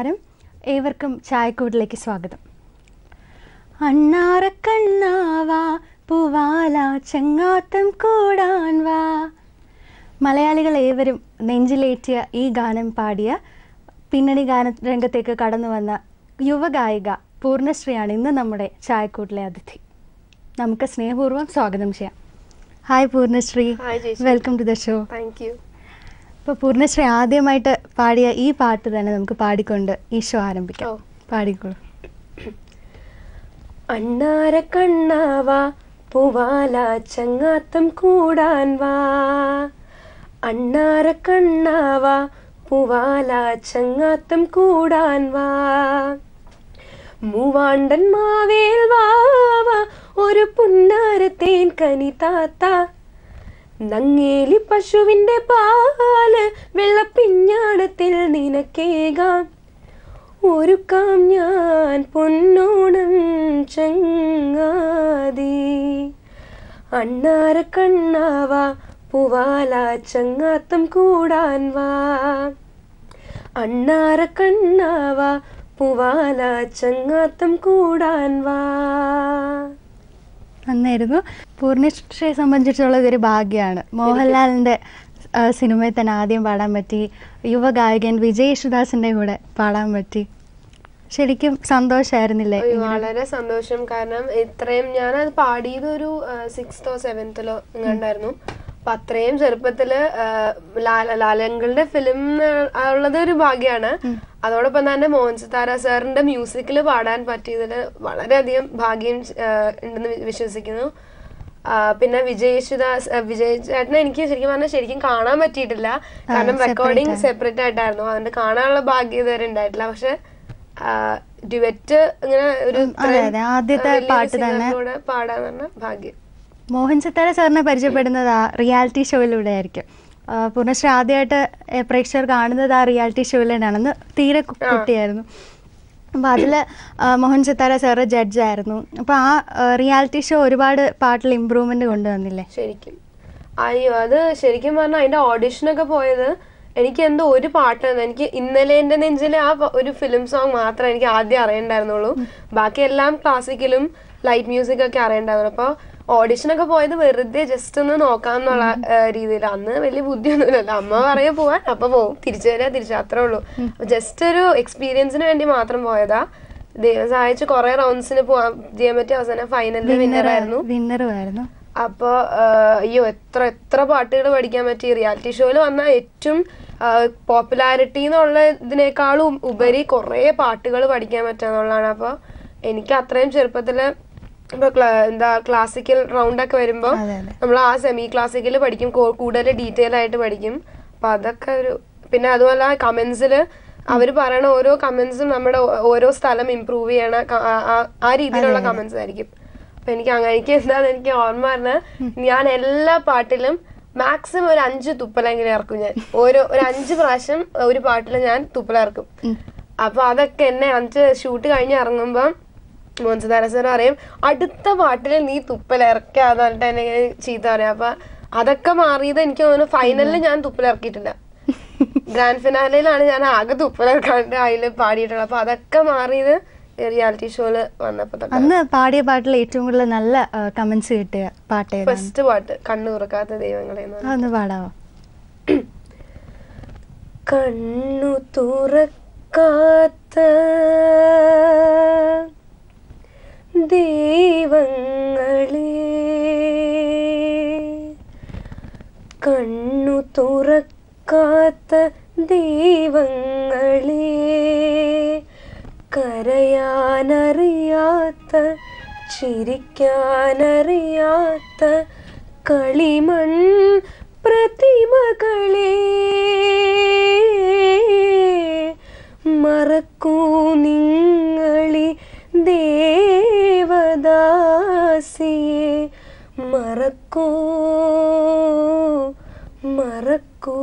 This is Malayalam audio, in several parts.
നമസ്കാരം ഏവർക്കും ചായക്കൂട്ടിലേക്ക് സ്വാഗതം അണ്ണാറക്കണ്ണാവാ പൂവാല ചെങ്ങാത്തം കൂടാൻ വാ മലയാളികൾ ഏവരും നെഞ്ചിലേറ്റിയ ഈ ഗാനം പാടിയ പിന്നണി ഗാന രംഗത്തേക്ക് കടന്നു വന്ന യുവഗായിക പൂർണ്ണശ്രീയാണ് ഇന്ന് നമ്മുടെ ചായക്കൂട്ടിലെ അതിഥി നമുക്ക് സ്നേഹപൂർവ്വം സ്വാഗതം ചെയ്യാം ഹായ് പൂർണ്ണശ്രീ ഹായ് ചേച്ചി. Welcome to the show thank you ഇപ്പോൾ പൂർണ്ണശ്രീ ആദ്യമായിട്ട് പാടിയ ഈ പാട്ട് തന്നെ നമുക്ക് പാടിക്കൊണ്ട് ഈ ഷോ ആരംഭിക്കാം ഓ. പാടിക്കോളൂ അണ്ണാര കണ്ണാവാ പൂവാല ചങ്ങാത്തം കൂടാൻ വാ അണ്ണാര കണ്ണാവാ പൂവാല ചങ്ങാത്തം കൂടാൻ വാ മൂവാണ്ടൻ മാവേൽ വാവ ഒരു പുന്നാരത്തേൻ കനി താത്ത നങ്ങേലി പശുവിന്റെ പാല് വെള്ളപ്പിഞ്ഞാണത്തിൽ നിനക്കേകാം ഒരുക്കാം ഞാൻ പൊന്നോണം ചങ്ങാതി അണ്ണാര കണ്ണാവ പൂവാല ചങ്ങാത്തം കൂടാൻ വാ അണ്ണാര കണ്ണാവ പൂവാല ചങ്ങാത്തം കൂടാൻ വാ നന്നായിരുന്നു പൂർണ്ണശ്രീയെ സംബന്ധിച്ചിടത്തോളം ഇതൊരു ഭാഗ്യമാണ് മോഹൻലാലിൻ്റെ ആ, സിനിമയിൽ തന്നെ ആദ്യം പാടാൻ പറ്റി യുവഗായകൻ വിജയ് യേശുദാസിൻ്റെ കൂടെ പാടാൻ പറ്റി ശരിക്കും സന്തോഷമായിരുന്നില്ലേ അയ്യോ, വളരെ സന്തോഷം കാരണം ഇത്രയും ഞാൻ അത് പാടിയത് ഒരു സിക്സ്തോ സെവൻത്തിലോ ഉണ്ടായിരുന്നു അപ്പൊ അത്രയും ചെറുപ്പത്തില് ആ, ലാല- ലാലങ്കളുടെ ഫിലിം ഉള്ളത് ഒരു ഭാഗ്യമാണ് അതോടൊപ്പം തന്നെ മോഹൻ സിതാര സാറിന്റെ മ്യൂസിക്കിൽ പാടാൻ പറ്റിയതിൽ വളരെയധികം ഭാഗ്യം ആ, ഉണ്ടെന്ന് വി- വിശ്വസിക്കുന്നു ആ, പിന്നെ വിജയ് യേശുദാസ് ആ, വിജയ് ചേട്ടനെ എനിക്ക് ശരിക്കും പറഞ്ഞാൽ ശരിക്കും കാണാൻ പറ്റിയിട്ടില്ല കാരണം separate റെക്കോർഡിങ് ആണ്. സെപ്പറേറ്റ് ആയിട്ടായിരുന്നു അതുകൊണ്ട് കാണാനുള്ള ഭാഗ്യം ഇതുവരെ ഉണ്ടായിട്ടില്ല പക്ഷെ ഡ്യുവറ്റ് ഇങ്ങനെ ഒരു ഉം, അതെ, ഇത്രയും, അതെ. ആദ്യത്തെ ആ, വലിയൊരു പാട്ട് തന്നെ. singer കൂടെ പാടാന്ന് പറഞ്ഞ ഭാഗ്യം മോഹൻ സിത്താര സാറിനെ പരിചയപ്പെടുന്നത് ആ റിയാലിറ്റി ഷോയിലൂടെ ആയിരിക്കും ആ, പൂർണ്ണശ്രീ ആദ്യമായിട്ട് ഏ, പ്രേക്ഷകർ കാണുന്നത് ആ റിയാലിറ്റി ഷോയിലൂടെയാണ് അന്ന് തീരെ കു- കുട്ടിയായിരുന്നു അപ്പോൾ അതിൽ മോഹൻ സിത്താര സാറ് ജഡ്ജായിരുന്നു അപ്പോൾ ആ റിയാലിറ്റി ഷോ ഒരുപാട് പാട്ടിൽ ഇമ്പ്രൂവ്മെന്റ് കൊണ്ടുവന്നില്ലേ ശരിക്കും അയ്യോ അത് ശരിക്കും പറഞ്ഞാൽ അതിന്റെ ഓഡിഷനൊക്കെ പോയത് എനിക്ക് എന്തോ ഒരു പാട്ട് എനിക്ക് ഇന്നലെ എന്റെ നെഞ്ചിലെ ആ പ- ഒരു ഫിലിം സോങ് മാത്രമേ എനിക്ക് ആദ്യം അറിയണ്ടായിരുന്നുള്ളൂ ബാക്കി എല്ലാം ക്ലാസിക്കലും ലൈറ്റ് മ്യൂസിക് ഒക്കെ അറിയണ്ടായിരുന്നു അപ്പൊ ഓഡിഷനൊക്കെ പോയത് വെറുതെ ജസ്റ്റ് ഒന്ന് നോക്കാന്നുള്ള രീതിയിൽ അന്ന് വലിയ ബുദ്ധിയൊന്നുമില്ലല്ലോ അമ്മ പറയാ പോവാൻ അപ്പൊ പോവും തിരിച്ചു വരാ തിരിച്ചു അത്രേ ഉള്ളൂ ജസ്റ്റ് ഒരു എക്സ്പീരിയൻസിന് വേണ്ടി മാത്രം പോയതാ ദൈവം സഹായിച്ച് കുറെ റൗണ്ട്സിന് പോവാൻ ചെയ്യാൻ പറ്റി അവസാനം ഫൈനലിൽ വിന്നർ ആയിരുന്നു വിന്നറുമായിരുന്നു അപ്പൊ ആ, അയ്യോ എത്ര എത്ര പാട്ടുകൾ പഠിക്കാൻ പറ്റി റിയാലിറ്റി ഷോയിൽ വന്ന ഏറ്റവും പോപ്പുലാരിറ്റി എന്നുള്ള ഇതിനേക്കാളും ഉപരി കുറേ പാട്ടുകൾ പഠിക്കാൻ പറ്റുക അപ്പൊ എനിക്ക് അത്രയും ചെറുപ്പത്തില് ഇപ്പൊ ക്ലാ- എന്താ ക്ലാസിക്കൽ റൗണ്ട് ഒക്കെ വരുമ്പോ അതെ, അതെ. നമ്മൾ ആ സെമി ക്ലാസിക്കൽ പഠിക്കും കൂ- കൂടുതൽ ഡീറ്റെയിൽ ആയിട്ട് പഠിക്കും അപ്പൊ അതൊക്കെ ഒരു പിന്നെ അതുപോലെ കമന്റ്സിൽ അവര് പറയണ ഓരോ കമന്റ്സും നമ്മുടെ ഓ- ഓരോ സ്ഥലം ഇമ്പ്രൂവ് ചെയ്യണ ക- ആ- ആ- ആ രീതിയിലുള്ള കമന്റ്സ് ആയിരിക്കും അപ്പൊ എനിക്ക് അങ്ങനെ എനിക്ക് എന്താന്ന് എനിക്ക് ഓർമ്മ പറഞ്ഞ ഞാൻ എല്ലാ പാട്ടിലും മാക്സിമം ഒരു അഞ്ച് തുപ്പലെങ്കിലും ഇറക്കും ഞാൻ ഓരോ ഒരു അഞ്ച് പ്രാവശ്യം ഒരു പാട്ടിൽ ഞാൻ തുപ്പലിറക്കും അപ്പൊ അതൊക്കെ എന്നെ അഞ്ച് ഷൂട്ട് കഴിഞ്ഞ് ഇറങ്ങുമ്പം മോൻസുദാര സാർ പറയും അടുത്ത പാട്ടിൽ നീ തുപ്പലിറക്കാന്ന് പറഞ്ഞിട്ട് എന്നെ ഇങ്ങനെ ചീത്ത പറയാം അപ്പൊ അതൊക്കെ മാറിയത് എനിക്ക് തോന്നുന്നു ഫൈനലിൽ ഞാൻ തുപ്പലിറക്കിയിട്ടില്ല ഗ്രാൻഡ് ഫിനാലയിലാണ് ഞാൻ ആകെ തുപ്പലിറക്കാണ്ട് അതിൽ പാടിയിട്ടുള്ളത് അപ്പൊ അതൊക്കെ മാറിയത് റിയാലിറ്റി ഷോയില് വന്നപ്പോ തൊട്ടാ. അന്ന് പാടിയ പാട്ടിൽ ഏറ്റവും കൂടുതൽ നല്ല കമന്റ്സ് കിട്ടിയ പാട്ട് ഏതാണ് ഫസ്റ്റ് പാട്ട് കണ്ണു തുറക്കാത്ത ദൈവങ്ങളെ എന്ന് പറഞ്ഞ അതൊന്ന് പാടാവോ കണ്ണു തുറക്കാത്ത ദൈവങ്ങളെ കണ്ണു തുറക്കാത്ത ദൈവങ്ങളെ കരയാനറിയാത്ത ചിരിക്കാനറിയാത്ത കളിമൺ പ്രതിമകളെ മറക്കൂ നിങ്ങളി ദേവദാസിയെ മറക്കൂ മറക്കൂ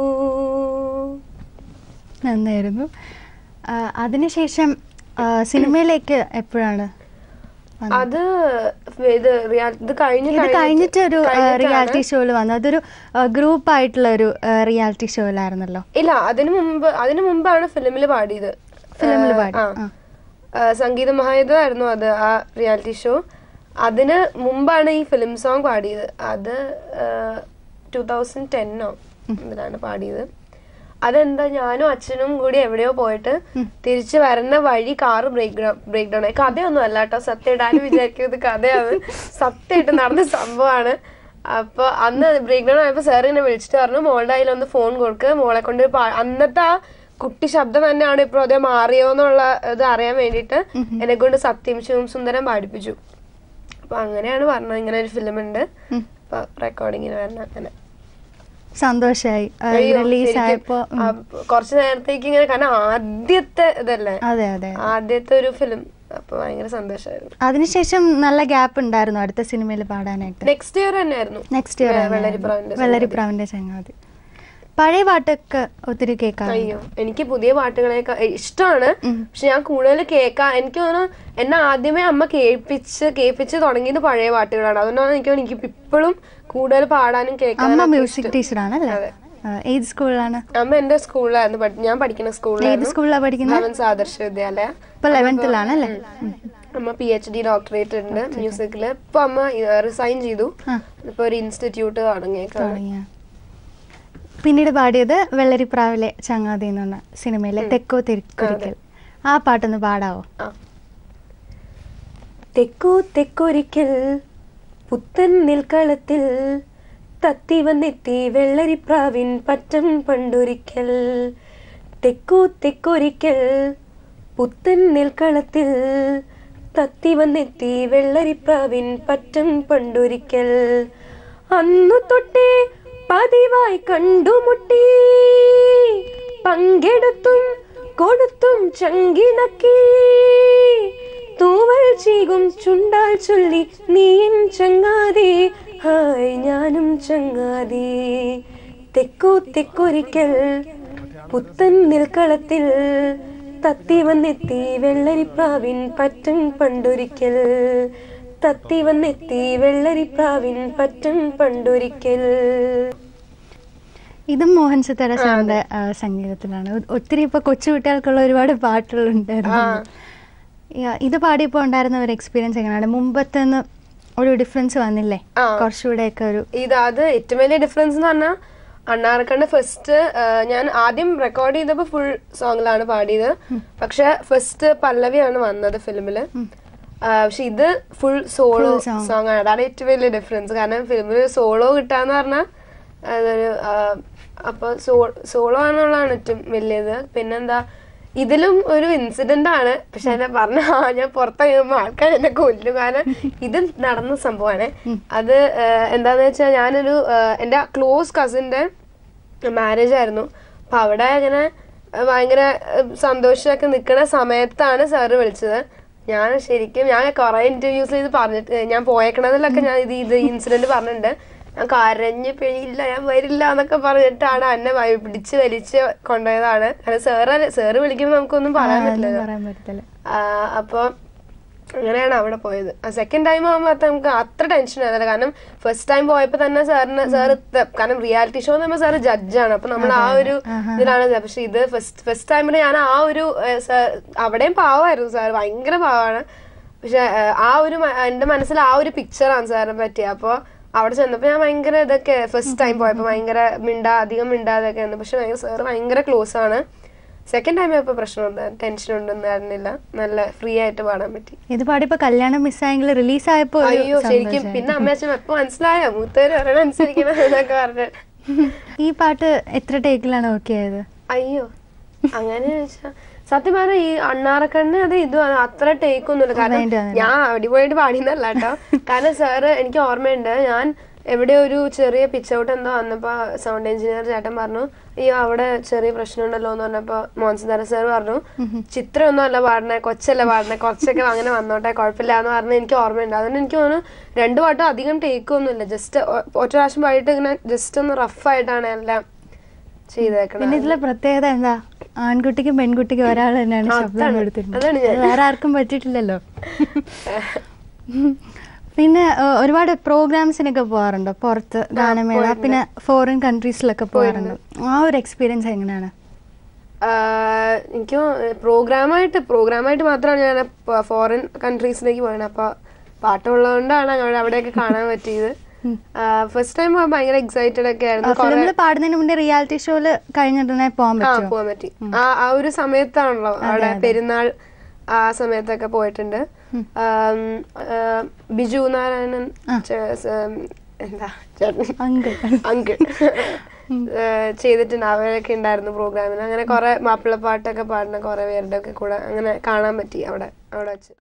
നന്നായിരുന്നു ആ, അതിനുശേഷം ആ, സിനിമയിലേക്ക് എപ്പോഴാണ് വന്നത്? അത് ഇത് റിയാ- ഇത് കഴിഞ്ഞ് ഇത് കഴിഞ്ഞിട്ട് ഒരു കഴിഞ്ഞിട്ടാണ്. റിയാലിറ്റി ഷോയിൽ വന്നു അതൊരു ഗ്രൂപ്പ് ആയിട്ടുള്ള ഒരു റിയാലിറ്റി ഷോയിലായിരുന്നല്ലോ ഇല്ല അതിനു മുമ്പ് അതിനു മുമ്പാണ് ഫിലിമിൽ പാടിയത് ഫിലിമിൽ ആ, പാടി ആ. ആ. ആ, സംഗീത മഹായുധമായിരുന്നു അത് ആ റിയാലിറ്റി ഷോ അതിന് മുമ്പാണ് ഈ ഫിലിം സോങ് പാടിയത് അത് ടൂ തൗസൻഡ് ടെന്നോ ഇതിലാണ് പാടിയത് അതെന്താ ഞാനും അച്ഛനും കൂടി എവിടെയോ പോയിട്ട് തിരിച്ചു വരുന്ന വഴി car break down break down ആയി കഥയൊന്നും അല്ല കേട്ടോ സത്യം ഇടാനും വിചാരിക്കുന്നത് കഥയാണ് സത്യമായിട്ട് നടന്ന സംഭവമാണ് അപ്പൊ അന്ന് ബ്രേക്ക് ഡൗൺ ആയപ്പോ സാർ എന്നെ വിളിച്ചിട്ട് പറഞ്ഞു മോളുടെ കയ്യിൽ ഒന്ന് ഫോൺ കൊടുക്ക് മോളെ കൊണ്ട് പാ- അന്നത്തെ ആ കുട്ടി ശബ്ദം തന്നെയാണ് ഇപ്പൊ അതേ മാറിയോ എന്നുള്ള ഇത് അറിയാൻ വേണ്ടിയിട്ട് എന്നെ കൊണ്ട് സത്യം ശിവം സുന്ദരം പാടിപ്പിച്ചു അപ്പൊ അങ്ങനെയാണ് പറഞ്ഞത് ഇങ്ങനെ ഒരു ഫിലിം ഉണ്ട് ഉം. അപ്പൊ റെക്കോർഡിങ്ങിന് വരണം അങ്ങനെ സന്തോഷായി അയ്യോ, റിലീസ് ശരിക്കും, ആയപ്പോ ഉം. ആ, കുറച്ച് നേരത്തേക്ക് ഇങ്ങനെ കാരണം ആദ്യത്തെ ഇതല്ലേ അതെ അതെ ആദ്യത്തെ ഒരു ഫിലിം അപ്പൊ ഭയങ്കര സന്തോഷമായിരുന്നു അതിനുശേഷം നല്ല ഗ്യാപ്പ് ഉണ്ടായിരുന്നു അടുത്ത സിനിമയിൽ പാടാനായിട്ട് നെക്സ്റ്റ് ഇയർ തന്നെയായിരുന്നു നെക്സ്റ്റ് ഇയർ വെ- വെള്ളരിപ്രാവിന്റെ വെള്ളരിപ്രാവിന്റെ ചങ്ങാതി പഴയ പാട്ടൊക്കെ ഒത്തിരി കേൾക്കാം അയ്യോ എനിക്ക് പുതിയ പാട്ടുകളെയൊക്കെ ഇഷ്ടമാണ് ഉം. പക്ഷെ ഞാൻ കൂടുതൽ കേൾക്കാൻ എനിക്ക് തോന്നുന്നു എന്നെ ആദ്യമേ അമ്മ കേൾപ്പിച്ച് കേൾപ്പിച്ച് തുടങ്ങിയത് പഴയ പാട്ടുകളാണ് അതുകൊണ്ടാണ് എനിക്ക് തോന്നുന്നു എനിക്ക് ഇപ്പോഴും കൂടുതൽ പാടാനും അമ്മ കേൾക്കാനും മ്യൂസിക് ടീച്ചറാണ് അല്ലേ അതെ. ആ, ഏത് സ്കൂളിലാണ് അമ്മ എന്റെ സ്കൂളിലായിരുന്നു പഠി- ഞാൻ പഠിക്കുന്ന ഏത് സ്കൂളിലായിരുന്നു സ്കൂളിലാണ് പഠിക്കുന്നത് ഭവൻസ് ആദർശ വിദ്യാലയ ഇപ്പൊ ലെവൻത്തിലാണ് അല്ലേ ഉം. അമ്മ പി എച്ച് ഡി ഡോക്ടറേറ്റ് ഉണ്ട് മ്യൂസിക്കില് ഇപ്പൊ അമ്മ റിസൈൻ ചെയ്തു ആ. ഇപ്പൊ ഒരു ഇൻസ്റ്റിറ്റ്യൂട്ട് തുടങ്ങിയേക്കാണ് തുടങ്ങിയ പിന്നീട് പാടിയത് വെള്ളരിപ്രാവിലെ ചങ്ങാതി എന്ന് പറഞ്ഞ സിനിമയിലെ തെക്കോ തിരിക്കൊരിക്കൽ ആ പാട്ടൊന്ന് പാടാവോ ആ. തെക്കോ തെക്കൊരിക്കൽ പുത്തൻ നിൽക്കളത്തിൽ തത്തി വന്നെത്തി വെള്ളരിപ്രാവിൻ പറ്റം പണ്ടൊരിക്കൽ തെക്കോ തെക്കൊരിക്കൽ പുത്തൻ നിൽക്കളത്തിൽ തത്തി വന്നെത്തി വെള്ളരിപ്രാവിൻ പറ്റം പണ്ടൊരിക്കൽ അന്നു തൊട്ടേ പതിവായി കണ്ടുമുട്ടി പങ്കെടുത്തും കൊടുത്തും ചങ്കിണക്കി തൂവൽ ചീകും ചുണ്ടാൽ ചൊല്ലി നീയും ചങ്ങാതി ഹായ് ഞാനും ചങ്ങാതി തെക്കോ തെക്കൊരിക്കൽ പുത്തൻ നിൽക്കളത്തിൽ തത്തി വന്നെത്തി വെള്ളരിപ്രാവിൻ പറ്റം പണ്ടൊരിക്കൽ തത്തി വന്നെത്തി വെള്ളരിപ്രാവിൻ പറ്റം പണ്ടൊരിക്കൽ ഇതും മോഹൻ സിത്താര സാറിന്റെ ആ, സംഗീതത്തിലാണ് ഒ- ഒത്തിരി ഇപ്പൊ കൊച്ചു കുട്ടികൾക്കുള്ള ഒരുപാട് പാട്ടുകളുണ്ടായിരുന്നു യാ, ഇത് പാടിയപ്പോ ഉണ്ടായിരുന്ന ഒരു എക്സ്പീരിയൻസ് എങ്ങനെയാണ് മുമ്പത്തെ ഒരു ഡിഫറൻസ് വന്നില്ലേ ആ. കുറച്ചുകൂടെയൊക്കെ ഒരു ഇത് അത് ഏറ്റവും വലിയ ഡിഫറൻസ് എന്ന് പറഞ്ഞാൽ അണ്ണാർക്കണ്ട് ഫസ്റ്റ് ഞാൻ ആദ്യം റെക്കോർഡ് ചെയ്തപ്പോൾ ഫുൾ സോങ്ങിലാണ് പാടിയത് പക്ഷെ ഫസ്റ്റ് പല്ലവിയാണ് വന്നത് ഫിലിമില് പക്ഷെ ഇത് full solo Full song. Song ആണ് അതാണ് ഏറ്റവും വലിയ ഡിഫറൻസ് കാരണം ഫിലിമിൽ സോളോ കിട്ടാന്ന് പറഞ്ഞാൽ അതൊരു ആ, അപ്പൊ സോളോ ആണെന്നുള്ളതാണ് ഏറ്റവും വലിയത് പിന്നെന്താ ഇതിലും ഒരു ഇൻസിഡന്റ് ആണ് പക്ഷെ എന്നെ പറഞ്ഞ ആ, ഞാൻ പുറത്തിറങ്ങുമ്പോ ആൾക്കാർ എന്നെ കൊല്ലും കാരണം ഇത് നടന്ന സംഭവമാണ് അത് ആ, എന്താന്ന് വെച്ചാൽ ഞാനൊരു ആ, എന്റെ ക്ലോസ് കസിന്റെ മാരേജ് ആയിരുന്നു അപ്പൊ അവിടെ ഇങ്ങനെ ആ, ഭയങ്കര സന്തോഷമൊക്കെ നിൽക്കുന്ന സമയത്താണ് സാറ് വിളിച്ചത് ഞാൻ ശരിക്കും ഞാൻ കുറെ ഇന്റർവ്യൂസിൽ ഇത് പറഞ്ഞിട്ട് ഞാൻ പോയേക്കണതിലൊക്കെ ഞാൻ ഇത് ഇത് ഇൻസിഡന്റ് പറഞ്ഞിട്ടുണ്ട് ഞാൻ കരഞ്ഞ് പിഴിയില്ല ഞാൻ വരില്ല എന്നൊക്കെ പറഞ്ഞിട്ടാണ് എന്നെ വ- പിടിച്ച് വലിച്ച് കൊണ്ടുപോയതാണ് കാരണം സാറ് സാറ് വിളിക്കുമ്പോൾ നമുക്കൊന്നും പറയാൻ ആ, ഒന്നും പറ്റില്ലല്ലോ പറയാൻ പറ്റത്തില്ല ആ, അപ്പൊ അങ്ങനെയാണ് അവിടെ പോയത് സെക്കൻഡ് ടൈം ആകുമ്പോൾ നമുക്ക് അത്ര ടെൻഷൻ ആയിരുന്നില്ല കാരണം ഫസ്റ്റ് ടൈം പോയപ്പോ തന്നെ സാറിന് സാറ് കാരണം റിയാലിറ്റി ഷോ എന്ന് പറയുമ്പോൾ സാറ് ജഡ്ജാണ് അപ്പൊ നമ്മൾ ആ ഒരു ഇതിലാണ് ഇത്. പക്ഷെ ഇത് ഫസ്റ്റ് ഫസ്റ്റ് ടൈമിൽ ഞാൻ ആ ഒരു ഏഹ്, സാർ- അവിടെയും പാവമായിരുന്നു സാർ ഭയങ്കര പാവമാണ് പക്ഷെ ഏഹ്, ആ ഒരു മ- എന്റെ മനസ്സിൽ ആ ഒരു പിക്ചറാണ് സാറിനെ പറ്റി അപ്പൊ അവിടെ ചെന്നപ്പോ ഞാൻ ഭയങ്കര ഇതൊക്കെ ഫസ്റ്റ് ടൈം പോയപ്പോ ഭയങ്കര മിണ്ടാ അധികം മിണ്ടാതൊക്കെ ആയിരുന്നു പക്ഷെ ഭയങ്കര സാറ് ഭയങ്കര ക്ലോസ് ആണ് സെക്കൻഡ് ടൈം ആയപ്പോ പ്രശ്നമുണ്ട് ടെൻഷൻ ഒന്നും ആയിരുന്നില്ല നല്ല ഫ്രീ ആയിട്ട് പാടാൻ പറ്റി ഇത് പാടിയപ്പോ കല്യാണം മിസ്സായെങ്കിൽ റിലീസ് ആയപ്പോ ഒരു അയ്യോ ശരിക്കും സന്തോഷായി. പിന്നെ അമ്മയച്ഛൻ എപ്പോ മനസ്സിലായോ മൂത്തേര് പറയണ അനുസരിക്കണം എന്നൊക്കെ പറഞ്ഞു ഈ പാട്ട് എത്ര ടേക്കിലാണ് ഓക്കെ ആയത് അയ്യോ അങ്ങനെ ചോദിച്ചാ സത്യം പറഞ്ഞ ഈ അണ്ണാറക്കണ്ണ് അത് ഇതും അത് അത്ര ടേക്ക് ഒന്നുമില്ല കാരണം വേണ്ടി വന്നില്ല. ഞാൻ അടിപൊളിയായിട്ട് പാടിയെന്നല്ല കേട്ടോ കാരണം സാറ് എനിക്ക് ഓർമ്മയുണ്ട് ഞാൻ എവിടെ ഒരു ചെറിയ പിച്ച് ഔട്ട് എന്തോ വന്നപ്പോ സൗണ്ട് എഞ്ചിനീയർ ചേട്ടൻ പറഞ്ഞു അയ്യോ അവിടെ ചെറിയ പ്രശ്നമുണ്ടല്ലോ എന്ന് പറഞ്ഞപ്പോ മോൻസിദാര സാർ പറഞ്ഞു ചിത്രമൊന്നും അല്ല പാടണേ കൊച്ചല്ല പാടണേ കുറച്ചൊക്കെ അങ്ങനെ വന്നോട്ടെ കുഴപ്പമില്ല എന്ന് പറഞ്ഞ് എനിക്ക് ഓർമ്മയുണ്ട് അതുകൊണ്ട് എനിക്ക് തോന്നുന്നു രണ്ടു പാട്ടും അധികം ടേക്ക് ഒന്നുമില്ല ജസ്റ്റ് ഒറ്റ പ്രാവശ്യം പാടിയിട്ട് ഇങ്ങനെ ജസ്റ്റ് ഒന്ന് റഫായിട്ടാണ് എല്ലാം ചെയ്തേക്കണത് പിന്നെ ഇതിലെ പ്രത്യേകത എന്താ ആൺകുട്ടിക്കും പെൺകുട്ടിക്കും ഒരാൾ തന്നെയാണ് ശബ്ദം അതാണ്. കൊടുത്തിരുന്നത് അതാണ് ഞാൻ. അത് വേറെ ആർക്കും പറ്റിയിട്ടില്ലല്ലോ പിന്നെ ഏഹ്, ഒരുപാട് പ്രോഗ്രാംസിനൊക്കെ പോകാറുണ്ടോ പുറത്ത് ഗാനമേള പിന്നെ ഫോറിൻ കൺട്രീസിലൊക്കെ പോകാറുണ്ട് ആ ഒരു എക്സ്പീരിയൻസ് എങ്ങനെയാണ് ആഹ് എനിക്ക് പ്രോഗ്രാമായിട്ട് പ്രോഗ്രാമായിട്ട് മാത്രമാണ് ഞാൻ ഫോറിൻ കൺട്രീസിലേക്ക് പോയത് അപ്പൊ പാട്ടുള്ളതുകൊണ്ടാണ് അവിടെ അവിടെയൊക്കെ കാണാൻ പറ്റിയത് ഫസ്റ്റ് ടൈം ഭയങ്കര എക്സൈറ്റഡ് ഒക്കെ ആയിരുന്നു കുറെ- ഫിലിമിൽ പാടുന്നതിന് മുന്നേ റിയാലിറ്റി ഷോയില് കഴിഞ്ഞിട്ടുണ്ടെങ്കിൽ പോകാൻ ആ പറ്റുമോ പോവാൻ പറ്റി ആ ആ ഒരു സമയത്താണല്ലോ അവിടെ പെരുന്നാൾ ആ സമയത്തൊക്കെ പോയിട്ടുണ്ട് ആം, ആ, ബിജു നാരായണൻ ചെ- സ- എന്താ ചേട്ടൻ അങ്കിൾ അങ്കിൾ ചെയ്തിട്ടുണ്ട് അവരൊക്കെ ഉണ്ടായിരുന്നു പ്രോഗ്രാമിന് അങ്ങനെ കുറെ മാപ്പിളപ്പാട്ടൊക്കെ പാടുന്ന കുറെ പേരുടെ ഒക്കെ കൂടെ അങ്ങനെ കാണാൻ പറ്റി അവിടെ അവിടെ വെച്ച്